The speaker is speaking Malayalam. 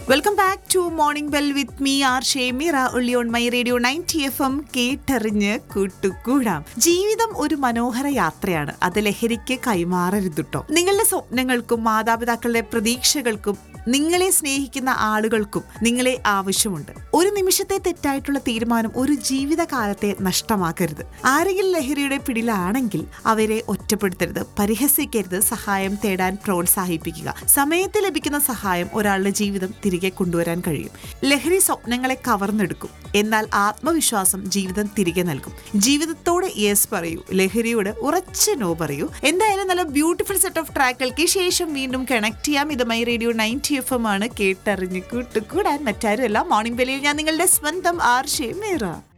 welcome back to morning bell with me R Shemira ഉള്ളി on my radio ninety F M കേട്ടറിഞ്ഞ് കൂട്ടുകൂടാം ജീവിതം ഒരു മനോഹര യാത്രയാണ് അത് ലഹരിക്ക് കൈമാറരുതുട്ടോ നിങ്ങളുടെ സ്വപ്നങ്ങൾക്കും മാതാപിതാക്കളുടെ പ്രതീക്ഷകൾക്കും നിങ്ങളെ സ്നേഹിക്കുന്ന ആളുകൾക്കും നിങ്ങളെ ആവശ്യമുണ്ട് ഒരു നിമിഷത്തെ തെറ്റായിട്ടുള്ള തീരുമാനം ഒരു ജീവിതകാലത്തെ നഷ്ടമാക്കരുത് ആരെങ്കിലും ലഹരിയുടെ പിടിയിലാണെങ്കിൽ അവരെ ഒറ്റപ്പെടുത്തരുത് പരിഹസിക്കരുത് സഹായം തേടാൻ പ്രോത്സാഹിപ്പിക്കുക സമയത്ത് ലഭിക്കുന്ന സഹായം ഒരാളുടെ ജീവിതം തിരികെ കൊണ്ടുവരാൻ കഴിയും ലഹരി സ്വപ്നങ്ങളെ കവർന്നെടുക്കും എന്നാൽ ആത്മവിശ്വാസം ജീവിതം തിരികെ നൽകും ജീവിതത്തോട് യെസ് പറയൂ ലഹരിയോട് ഉറച്ച നോ പറയൂ എന്തായാലും നല്ല ബ്യൂട്ടിഫുൾ സെറ്റ് ഓഫ് ട്രാക്കുകൾക്ക് ശേഷം വീണ്ടും കണക്ട് ചെയ്യാം ഇത് my radio ninety F M ആണ് കേട്ടറിഞ്ഞ് കൂട്ടുകൂടാൻ മറ്റാരുമല്ല മോർണിംഗ് ബെല്ലിൽ ഞാൻ നിങ്ങളുടെ സ്വന്തം ആർഷേ മേറ